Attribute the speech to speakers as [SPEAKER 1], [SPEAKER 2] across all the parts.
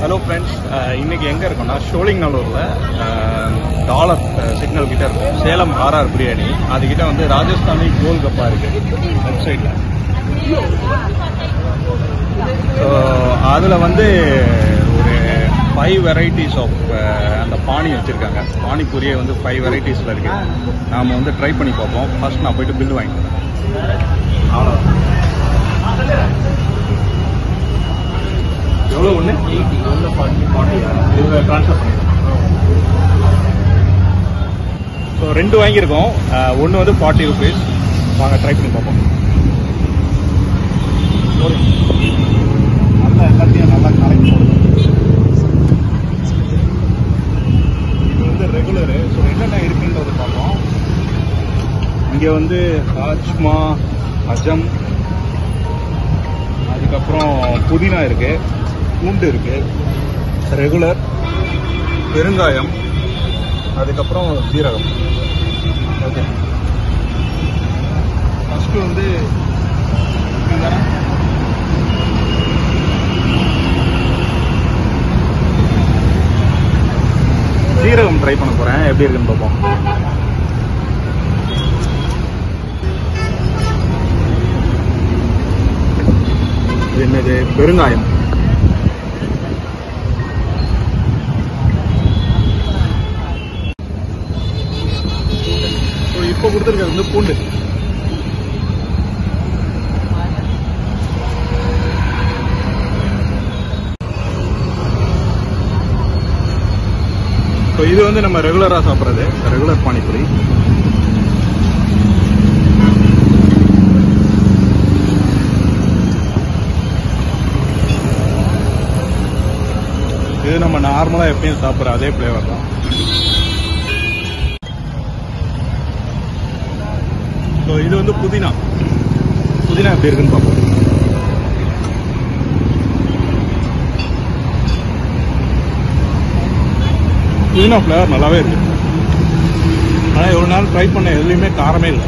[SPEAKER 1] Hello friends இன்னைக்கு எங்கே இருக்கோம்னா ஷோலிங்நல்லூரில் டாலர் சிக்னல் கிட்ட இருக்கும் சேலம் ஆர்ஆர் பிரியாணி அதுக்கிட்ட வந்து ராஜஸ்தானி கோல்கப்பா இருக்கு லெஃப்ட் சைடில் ஸோ அதில் வந்து ஒரு ஃபைவ் வெரைட்டிஸ் ஆஃப் அந்த பானி வச்சுருக்காங்க பானிபூரியே வந்து ஃபைவ் வெரைட்டிஸில் இருக்கு நாம் வந்து ட்ரை பண்ணி பார்ப்போம் ஃபர்ஸ்ட் நான் போயிட்டு பில் வாங்கிட்டு வரேன் அவ்வளோதான் எவ்வளோ ஒன்று எயிட்டி ஒன்று ஃபார்ட்டி ஃபார்ட்டி இதில் ட்ரான்ஸ்ஃபர் பண்ணிடுறோம் ஸோ ரெண்டு வாங்கியிருக்கோம் ஒன்று வந்து ஃபார்ட்டி ருபீஸ் வாங்க ட்ரை பண்ணி பார்ப்போம் நல்லா எல்லாத்தையும் நல்லா கலக்கி போடுது இது வந்து ரெகுலரு ஸோ என்னென்ன இருக்குன்றது பார்ப்போம் இங்கே வந்து ராஜ்மா அஜம் அதுக்கப்புறம் புதினா இருக்கு பூண்டு இருக்கு ரெகுலர் பெருங்காயம் அதுக்கப்புறம் சீரகம் ஓகே ஃபர்ஸ்ட் வந்து இதுதானே? சீரகம் ட்ரை பண்ண போறேன் எப்படி இருக்குன்னு பார்ப்போம் இது என்னது பெருங்காயம் ஸோ இப்போ கொடுத்துருக்கிறது வந்து பூண்டு ஸோ இது வந்து நம்ம ரெகுலராக சாப்பிட்றது ரெகுலர் பானிபூரி இது நம்ம நார்மலாக எப்பயும் சாப்பிட்ற அதே ஃப்ளேவர் தான் ஸோ இது வந்து புதினா புதினா எப்படி இருக்குன்னு பார்ப்போம் புதினா ஃப்ளேவர் நல்லாவே இருக்கு ஆனால் ஒரு நாள் ட்ரை பண்ண எதுலையுமே காரமே இல்லை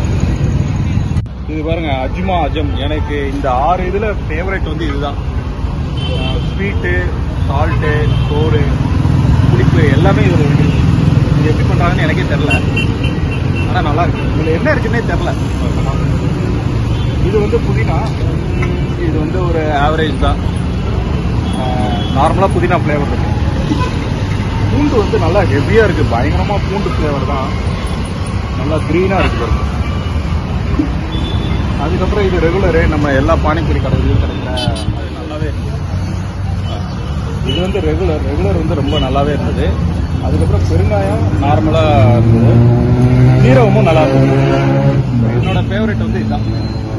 [SPEAKER 1] இது பாருங்க அஜ்மா அஜம் எனக்கு இந்த ஆறு இதில் ஃபேவரட் வந்து இதுதான் ஸ்வீட்டு சால்ட்டு சோறு புளிப்பு எல்லாமே இதில் இருக்கு இது எப்படி பண்ணுறாங்கன்னு எனக்கே தெரில ஆனால் நல்லா இருக்கு இதில் என்ன இருக்குன்னே தெரில இது வந்து புதினா இது வந்து ஒரு ஆவரேஜ் தான் நார்மலாக புதினா ஃப்ளேவர் இருக்கு பூண்டு வந்து நல்லா ஹெவியாக இருக்கு பயங்கரமாக பூண்டு ஃப்ளேவர் தான் நல்லா க்ரீனாக இருக்கு பாருங்க அதுக்கப்புறம் இது ரெகுலரு நம்ம எல்லா பானிபூரி கடையிலையும் கிடைக்கிற அது நல்லாவே இருக்கு இது வந்து ரெகுலர் ரெகுலர் வந்து ரொம்ப நல்லாவே இருந்தது அதுக்கப்புறம் பெருங்காயம் நார்மலாக இருந்தது சீரகமும் நல்லா இருந்தது என்னோட ஃபேவரட் வந்து இதுதான்